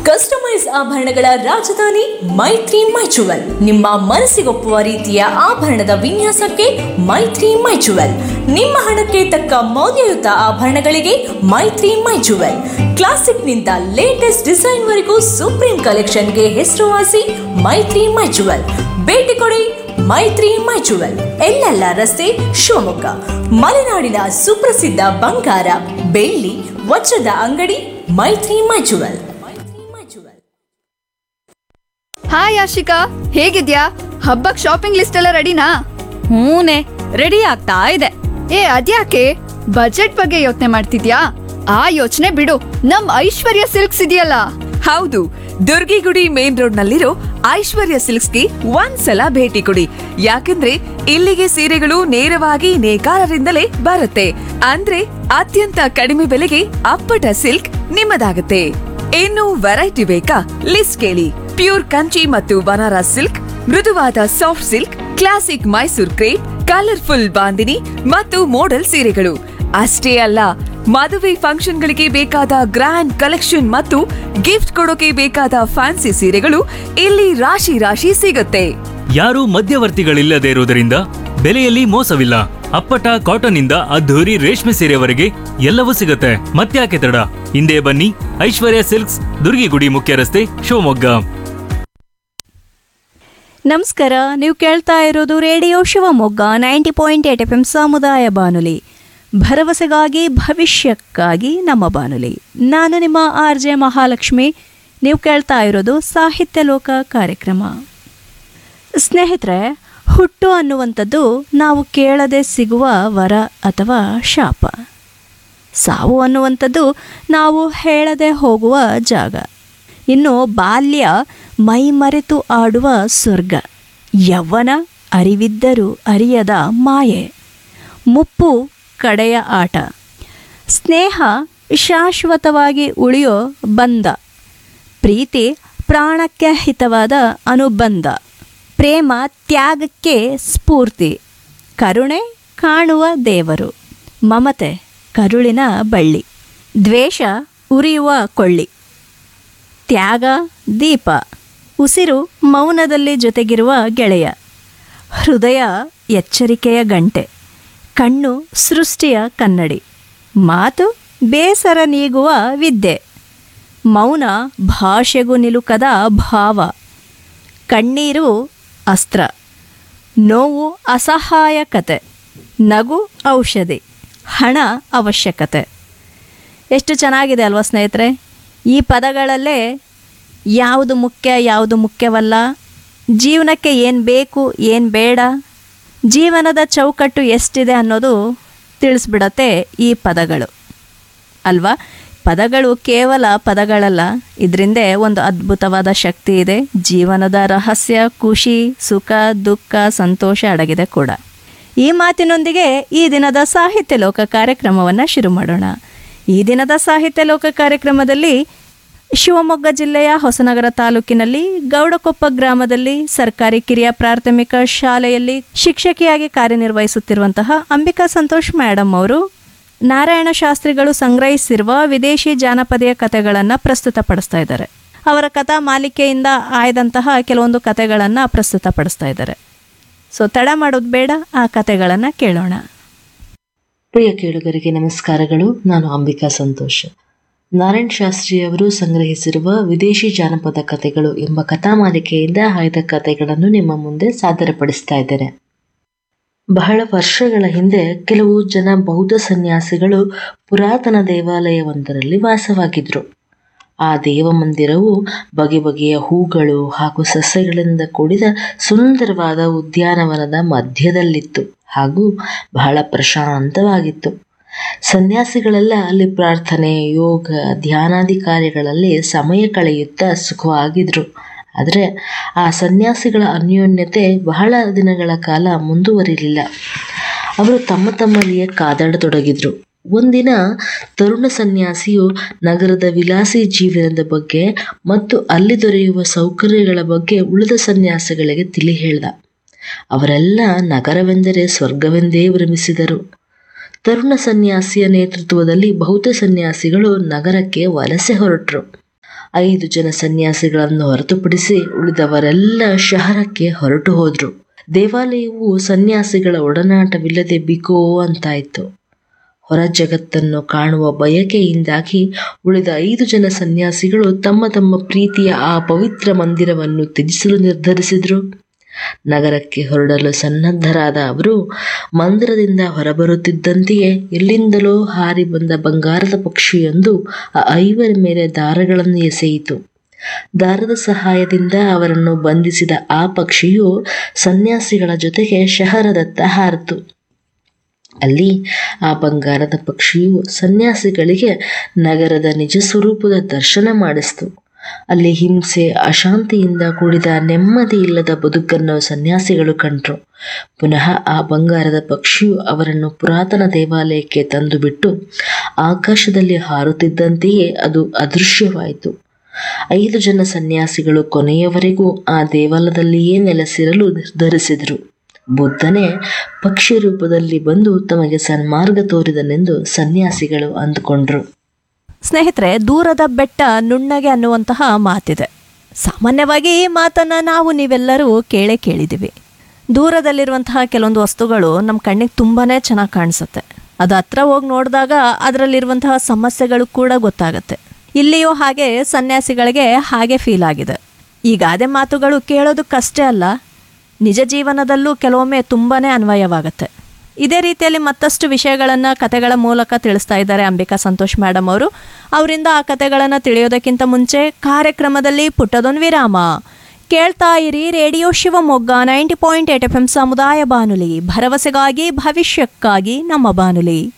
customise ಆಭರಣಗಳ ರಾಜಧಾನಿ ಮೈತ್ರಿ ಮೈಚುವಲ್ ನಿಮ್ಮ ಮನಸ್ಸಿಗೊಪ್ಪುವ ರೀತಿಯ ಆಭರಣದ ವಿನ್ಯಾಸಕ್ಕೆ ಮೈತ್ರಿ ಮೈಚುವಲ್ ನಿಮ್ಮ ಹಣಕ್ಕೆ ತಕ್ಕ ಮೌಲ್ಯಯುತ ಆಭರಣಗಳಿಗೆ ಮೈತ್ರಿ ಮೈಚುವಲ್ ಕ್ಲಾಸಿಕ್ನಿಂದ ಲೇಟೆಸ್ಟ್ ಡಿಸೈನ್ ವರೆಗೂ ಸುಪ್ರೀಂ ಕಲೆಕ್ಷನ್ಗೆ ಹೆಸರುವಾಸಿ ಮೈತ್ರಿ ಮೈಚುವಲ್ ಭೇಟಿ ಕೊಡಿ ಮೈತ್ರಿ ಮೈಚುವಲ್ ಎಲ್ಲೆಲ್ಲ ರಸ್ತೆ ಶಿವಮೊಗ್ಗ ಮಲೆನಾಡಿನ ಸುಪ್ರಸಿದ್ಧ ಬಂಗಾರ ಬೆಳ್ಳಿ ವಜ್ರದ ಅಂಗಡಿ ಮೈತ್ರಿ ಮೈಚುವಲ್ ಮೈತ್ರಿ ಮೈಚುವಲ್ ಹಾಯ್ ಆಶಿಕಾ ಹೇಗಿದ್ಯಾ ಹಬ್ಬಕ್ ಶಾಪಿಂಗ್ ಲಿಸ್ಟ್ ಎಲ್ಲ ರೆಡಿನಾ ಹೂನೆ ರೆಡಿ ಆಗ್ತಾ ಇದೆ ಏ ಅದ್ಯಾಕೆ ಬಜೆಟ್ ಬಗ್ಗೆ ಯೋಚನೆ ಮಾಡ್ತಿದ್ಯಾ ಆ ಯೋಚನೆ ಬಿಡು ನಮ್ ಐಶ್ವರ್ಯ ಸಿಲ್ಕ್ಸ್ ಇದೆಯಲ್ಲ ಹೌದು ದುರ್ಗಿಗುಡಿ ಮೇನ್ ರೋಡ್ ನಲ್ಲಿರೋ ಐಶ್ವರ್ಯ ಸಿಲ್ಕ್ಸ್ಗೆ ಒಂದ್ಸಲ ಭೇಟಿ ಕೊಡಿ ಯಾಕಂದ್ರೆ ಇಲ್ಲಿಗೆ ಸೀರೆಗಳು ನೇರವಾಗಿ ನೇಕಾರರಿಂದಲೇ ಬರುತ್ತೆ ಅಂದ್ರೆ ಅತ್ಯಂತ ಕಡಿಮೆ ಬೆಲೆಗೆ ಅಪ್ಪಟ ಸಿಲ್ಕ್ ನಿಮ್ಮದಾಗುತ್ತೆ ಇನ್ನು ವೆರೈಟಿ ಬೇಕಾ ಲಿಸ್ಟ್ ಕೇಳಿ ಪ್ಯೂರ್ ಕಂಚಿ ಮತ್ತು ಬನಾರಸ್ ಸಿಲ್ಕ್ ಮೃದುವಾದ soft silk classic Mysore crepe colourful bandhini ಮತ್ತು ಮೋಡಲ್ ಸೀರೆಗಳು ಅಷ್ಟೇ ಅಲ್ಲ ಮದುವೆ ಫಂಕ್ಷನ್ಗಳಿಗೆ ಬೇಕಾದ ಗ್ರ್ಯಾಂಡ್ ಕಲೆಕ್ಷನ್ ಮತ್ತು ಗಿಫ್ಟ್ ಕೊಡೋಕೆ ಬೇಕಾದ ಫ್ಯಾನ್ಸಿ ಸೀರೆಗಳು ಇಲ್ಲಿ ರಾಶಿ ರಾಶಿ ಸಿಗುತ್ತೆ ಯಾರೂ ಮಧ್ಯವರ್ತಿಗಳಿಲ್ಲದೆ ಇರುವುದರಿಂದ ಬೆಲೆಯಲ್ಲಿ ಮೋಸವಿಲ್ಲ ಅಪ್ಪಟ ಕಾಟನ್ ಇಂದ ಅದ್ಧೂರಿ ರೇಷ್ಮೆ ಸೀರೆವರೆಗೆ ಎಲ್ಲವೂ ಸಿಗುತ್ತೆ ಮತ್ತ್ಯಾಕೆ ತಡ ಹಿಂದೆ ಬನ್ನಿ ಐಶ್ವರ್ಯ ಸಿಲ್ಕ್ಸ್ ದುರ್ಗಿಗುಡಿ ಮುಖ್ಯ ರಸ್ತೆ ಶಿವಮೊಗ್ಗ ನಮಸ್ಕಾರ ನೀವು ಕೇಳ್ತಾ ಇರೋದು radio Shivamogga ninety point eight F M ಸಮುದಾಯ ಬಾನುಲಿ ಭರವಸೆಗಾಗಿ ಭವಿಷ್ಯಕ್ಕಾಗಿ ನಮ್ಮ ಬಾನುಲಿ ನಾನು ನಿಮ್ಮ ಆರ್ ಜೆ ಮಹಾಲಕ್ಷ್ಮಿ ನೀವು ಕೇಳ್ತಾ ಇರೋದು ಸಾಹಿತ್ಯ ಲೋಕ ಕಾರ್ಯಕ್ರಮ ಸ್ನೇಹಿತರೆ ಹುಟ್ಟು ಅನ್ನುವಂಥದ್ದು ನಾವು ಕೇಳದೆ ಸಿಗುವ ವರ ಅಥವಾ ಶಾಪ ಸಾವು ಅನ್ನುವಂಥದ್ದು ನಾವು ಹೇಳದೆ ಹೋಗುವ ಜಾಗ ಇನ್ನು ಬಾಲ್ಯ ಮೈಮರೆತು ಆಡುವ ಸ್ವರ್ಗ ಯವ್ವನ ಅರಿವಿದ್ದರೂ ಅರಿಯದ ಮಾಯೆ ಮುಪ್ಪು ಕಡೆಯ ಆಟ ಸ್ನೇಹ ಶಾಶ್ವತವಾಗಿ ಉಳಿಯೋ ಬಂಧ ಪ್ರೀತಿ ಪ್ರಾಣಕ್ಕೆ ಹಿತವಾದ ಅನುಬಂಧ ಪ್ರೇಮ ತ್ಯಾಗಕ್ಕೆ ಸ್ಫೂರ್ತಿ ಕರುಣೆ ಕಾಣುವ ದೇವರು ಮಮತೆ ಕರುಳಿನ ಬಳ್ಳಿ ದ್ವೇಷ ಉರಿಯುವ ಕೊಳ್ಳಿ ತ್ಯಾಗ ದೀಪ ಉಸಿರು ಮೌನದಲ್ಲಿ ಜೊತೆಗಿರುವ ಗೆಳೆಯ ಹೃದಯ ಎಚ್ಚರಿಕೆಯ ಗಂಟೆ ಕಣ್ಣು ಸೃಷ್ಟಿಯ ಕನ್ನಡಿ ಮಾತು ಬೇಸರ ನೀಗುವ ವಿದ್ಯೆ ಮೌನ ಭಾಷೆಗೂ ನಿಲುಕದ ಭಾವ ಕಣ್ಣೀರು ಅಸ್ತ್ರ ನೋವು ಅಸಹಾಯಕತೆ ನಗು ಔಷಧಿ ಹಣ ಅವಶ್ಯಕತೆ ಎಷ್ಟು ಚೆನ್ನಾಗಿದೆ ಅಲ್ವಾ ಸ್ನೇಹಿತರೆ ಈ ಪದಗಳಲ್ಲೇ ಯಾವುದು ಮುಖ್ಯ ಯಾವುದು ಮುಖ್ಯವಲ್ಲ ಜೀವನಕ್ಕೆ ಏನು ಬೇಕು ಏನು ಬೇಡ ಜೀವನದ ಚೌಕಟ್ಟು ಎಷ್ಟಿದೆ ಅನ್ನೋದು ತಿಳಿಸ್ಬಿಡತ್ತೆ ಈ ಪದಗಳು ಅಲ್ವಾ ಪದಗಳು ಕೇವಲ ಪದಗಳಲ್ಲ ಇದರಿಂದ ಒಂದು ಅದ್ಭುತವಾದ ಶಕ್ತಿ ಇದೆ ಜೀವನದ ರಹಸ್ಯ ಖುಷಿ ಸುಖ ದುಃಖ ಸಂತೋಷ ಅಡಗಿದೆ ಕೂಡ ಈ ಮಾತಿನೊಂದಿಗೆ ಈ ದಿನದ ಸಾಹಿತ್ಯ ಲೋಕ ಕಾರ್ಯಕ್ರಮವನ್ನು ಶುರು ಮಾಡೋಣ ಈ ದಿನದ ಸಾಹಿತ್ಯ ಲೋಕ ಕಾರ್ಯಕ್ರಮದಲ್ಲಿ ಶಿವಮೊಗ್ಗ ಜಿಲ್ಲೆಯ ಹೊಸನಗರ ತಾಲೂಕಿನಲ್ಲಿ ಗೌಡಕೊಪ್ಪ ಗ್ರಾಮದಲ್ಲಿ ಸರ್ಕಾರಿ ಕಿರಿಯ ಪ್ರಾಥಮಿಕ ಶಾಲೆಯಲ್ಲಿ ಶಿಕ್ಷಕಿಯಾಗಿ ಕಾರ್ಯನಿರ್ವಹಿಸುತ್ತಿರುವಂತಹ ಅಂಬಿಕಾ ಸಂತೋಷ್ ಮೇಡಮ್ ಅವರು ನಾರಾಯಣ ಶಾಸ್ತ್ರಿಗಳು ಸಂಗ್ರಹಿಸಿರುವ ವಿದೇಶಿ ಜಾನಪದೀಯ ಕಥೆಗಳನ್ನು ಪ್ರಸ್ತುತಪಡಿಸ್ತಾ ಇದ್ದಾರೆ ಅವರ ಕಥಾ ಮಾಲಿಕೆಯಿಂದ ಆಯ್ದಂತಹ ಕೆಲವೊಂದು ಕಥೆಗಳನ್ನು ಪ್ರಸ್ತುತಪಡಿಸ್ತಾ ಇದ್ದಾರೆ ಸೊ ತಡ ಮಾಡೋದು ಬೇಡ ಆ ಕಥೆಗಳನ್ನು ಕೇಳೋಣ ಪ್ರಿಯ ಕೇಳುಗರಿಗೆ ನಮಸ್ಕಾರಗಳು ನಾನು ಅಂಬಿಕಾ ಸಂತೋಷ್ ನಾರಾಯಣ್ ಶಾಸ್ತ್ರಿಯವರು ಸಂಗ್ರಹಿಸಿರುವ ವಿದೇಶಿ ಜಾನಪದ ಕಥೆಗಳು ಎಂಬ ಕಥಾಮಾಲಿಕೆಯಿಂದ ಆಯ್ದ ಕಥೆಗಳನ್ನು ನಿಮ್ಮ ಮುಂದೆ ಸಾದರಪಡಿಸ್ತಾ ಇದ್ದೇನೆ ಬಹಳ ವರ್ಷಗಳ ಹಿಂದೆ ಕೆಲವು ಜನ ಬೌದ್ಧ ಸನ್ಯಾಸಿಗಳು ಪುರಾತನ ದೇವಾಲಯವೊಂದರಲ್ಲಿ ವಾಸವಾಗಿದ್ರು ಆ ದೇವಮಂದಿರವು ಬಗೆ ಬಗೆಯ ಹೂಗಳು ಹಾಗೂ ಸಸ್ಯಗಳಿಂದ ಕೂಡಿದ ಸುಂದರವಾದ ಉದ್ಯಾನವನದ ಮಧ್ಯದಲ್ಲಿತ್ತು ಹಾಗೂ ಬಹಳ ಪ್ರಶಾಂತವಾಗಿತ್ತು ಸನ್ಯಾಸಿಗಳೆಲ್ಲ ಅಲ್ಲಿ ಪ್ರಾರ್ಥನೆ ಯೋಗ ಧ್ಯಾನಾದಿ ಕಾರ್ಯಗಳಲ್ಲಿ ಸಮಯ ಕಳೆಯುತ್ತಾ ಸುಖವಾಗಿದ್ರು ಆದರೆ ಆ ಸನ್ಯಾಸಿಗಳ ಅನ್ಯೋನ್ಯತೆ ಬಹಳ ದಿನಗಳ ಕಾಲ ಮುಂದುವರಿಲಿಲ್ಲ ಅವರು ತಮ್ಮ ತಮ್ಮಲ್ಲಿಯೇ ಕಾದಾಡತೊಡಗಿದ್ರು ಒಂದಿನ ತರುಣ ಸನ್ಯಾಸಿಯು ನಗರದ ವಿಲಾಸಿ ಜೀವನದ ಬಗ್ಗೆ ಮತ್ತು ಅಲ್ಲಿ ದೊರೆಯುವ ಸೌಕರ್ಯಗಳ ಬಗ್ಗೆ ಉಳಿದ ಸನ್ಯಾಸಿಗಳಿಗೆ ತಿಳಿ ಹೇಳ್ದ ಅವರೆಲ್ಲ ನಗರವೆಂದರೆ ಸ್ವರ್ಗವೆಂದೇ ಭ್ರಮಿಸಿದರು ತರುಣ ಸನ್ಯಾಸಿಯ ನೇತೃತ್ವದಲ್ಲಿ ಬೌದ್ಧ ಸನ್ಯಾಸಿಗಳು ನಗರಕ್ಕೆ ವಲಸೆ ಹೊರಟರು ಐದು ಜನ ಸನ್ಯಾಸಿಗಳನ್ನು ಹೊರತುಪಡಿಸಿ ಉಳಿದವರೆಲ್ಲ ಶಹರಕ್ಕೆ ಹೊರಟು ಹೋದ್ರು ದೇವಾಲಯವು ಸನ್ಯಾಸಿಗಳ ಒಡನಾಟವಿಲ್ಲದೆ ಬಿಕೋ ಅಂತಾಯಿತು ಹೊರ ಜಗತ್ತನ್ನು ಕಾಣುವ ಬಯಕೆಯಿಂದಾಗಿ ಉಳಿದ ಐದು ಜನ ಸನ್ಯಾಸಿಗಳು ತಮ್ಮ ತಮ್ಮ ಪ್ರೀತಿಯ ಆ ಪವಿತ್ರ ಮಂದಿರವನ್ನು ತ್ಯಜಿಸಲು ನಿರ್ಧರಿಸಿದರು ನಗರಕ್ಕೆ ಹೊರಡಲು ಸನ್ನದ್ಧರಾದ ಅವರು ಮಂದಿರದಿಂದ ಹೊರಬರುತ್ತಿದ್ದಂತೆಯೇ ಎಲ್ಲಿಂದಲೋ ಹಾರಿ ಬಂದ ಬಂಗಾರದ ಪಕ್ಷಿಯೊಂದು ಆ ಐವರ ಮೇಲೆ ದಾರಗಳನ್ನು ಎಸೆಯಿತು ದಾರದ ಸಹಾಯದಿಂದ ಅವರನ್ನು ಬಂಧಿಸಿದ ಆ ಪಕ್ಷಿಯು ಸನ್ಯಾಸಿಗಳ ಜೊತೆಗೆ ಶಹರದತ್ತ ಹಾರಿತು ಅಲ್ಲಿ ಆ ಬಂಗಾರದ ಪಕ್ಷಿಯು ಸನ್ಯಾಸಿಗಳಿಗೆ ನಗರದ ನಿಜ ಸ್ವರೂಪದ ದರ್ಶನ ಮಾಡಿಸ್ತು ಅಲ್ಲಿ ಹಿಂಸೆ ಅಶಾಂತಿಯಿಂದ ಕೂಡಿದ ನೆಮ್ಮದಿ ಇಲ್ಲದ ಬದುಕನ್ನು ಸನ್ಯಾಸಿಗಳು ಕಂಡ್ರು ಪುನಃ ಆ ಬಂಗಾರದ ಪಕ್ಷಿಯು ಅವರನ್ನು ಪುರಾತನ ದೇವಾಲಯಕ್ಕೆ ತಂದುಬಿಟ್ಟು ಆಕಾಶದಲ್ಲಿ ಹಾರುತ್ತಿದ್ದಂತೆಯೇ ಅದು ಅದೃಶ್ಯವಾಯಿತು ಐದು ಜನ ಸನ್ಯಾಸಿಗಳು ಕೊನೆಯವರೆಗೂ ಆ ದೇವಾಲಯದಲ್ಲಿಯೇ ನೆಲೆಸಿರಲು ನಿರ್ಧರಿಸಿದರು ಬುದ್ಧನೇ ಪಕ್ಷಿ ರೂಪದಲ್ಲಿ ಬಂದು ತಮಗೆ ಸನ್ಮಾರ್ಗ ತೋರಿದನೆಂದು ಸನ್ಯಾಸಿಗಳು ಅಂದುಕೊಂಡ್ರು ಸ್ನೇಹಿತರೆ ದೂರದ ಬೆಟ್ಟ ನುಣ್ಣಗೆ ಅನ್ನುವಂತಹ ಮಾತಿದೆ ಸಾಮಾನ್ಯವಾಗಿ ಈ ಮಾತನ್ನು ನಾವು ನೀವೆಲ್ಲರೂ ಕೇಳೇ ಕೇಳಿದ್ದೀವಿ ದೂರದಲ್ಲಿರುವಂತಹ ಕೆಲವೊಂದು ವಸ್ತುಗಳು ನಮ್ಮ ಕಣ್ಣಿಗೆ ತುಂಬಾ ಚೆನ್ನಾಗಿ ಕಾಣಿಸುತ್ತೆ ಅದು ಹತ್ರ ಹೋಗಿ ನೋಡಿದಾಗ ಅದರಲ್ಲಿರುವಂತಹ ಸಮಸ್ಯೆಗಳು ಕೂಡ ಗೊತ್ತಾಗುತ್ತೆ ಇಲ್ಲಿಯೂ ಹಾಗೆ ಸನ್ಯಾಸಿಗಳಿಗೆ ಹಾಗೆ ಫೀಲ್ ಆಗಿದೆ ಈ ಗಾದೆ ಮಾತುಗಳು ಕೇಳೋದಕ್ಕಷ್ಟೇ ಅಲ್ಲ ನಿಜ ಜೀವನದಲ್ಲೂ ಕೆಲವೊಮ್ಮೆ ತುಂಬಾ ಅನ್ವಯವಾಗುತ್ತೆ ಇದೇ ರೀತಿಯಲ್ಲಿ ಮತ್ತಷ್ಟು ವಿಷಯಗಳನ್ನು ಕತೆಗಳ ಮೂಲಕ ತಿಳಿಸ್ತಾ ಇದ್ದಾರೆ ಅಂಬಿಕಾ ಸಂತೋಷ್ ಮೇಡಮ್ ಅವರು ಅವರಿಂದ ಆ ಕತೆಗಳನ್ನು ತಿಳಿಯೋದಕ್ಕಿಂತ ಮುಂಚೆ ಕಾರ್ಯಕ್ರಮದಲ್ಲಿ ಪುಟ್ಟದೊಂದು ವಿರಾಮ ಕೇಳ್ತಾ ಇರಿ radio Shivamogga ninety point eight F M ಸಮುದಾಯ ಬಾನುಲಿ ಭರವಸೆಗಾಗಿ ಭವಿಷ್ಯಕ್ಕಾಗಿ ನಮ್ಮ ಬಾನುಲಿ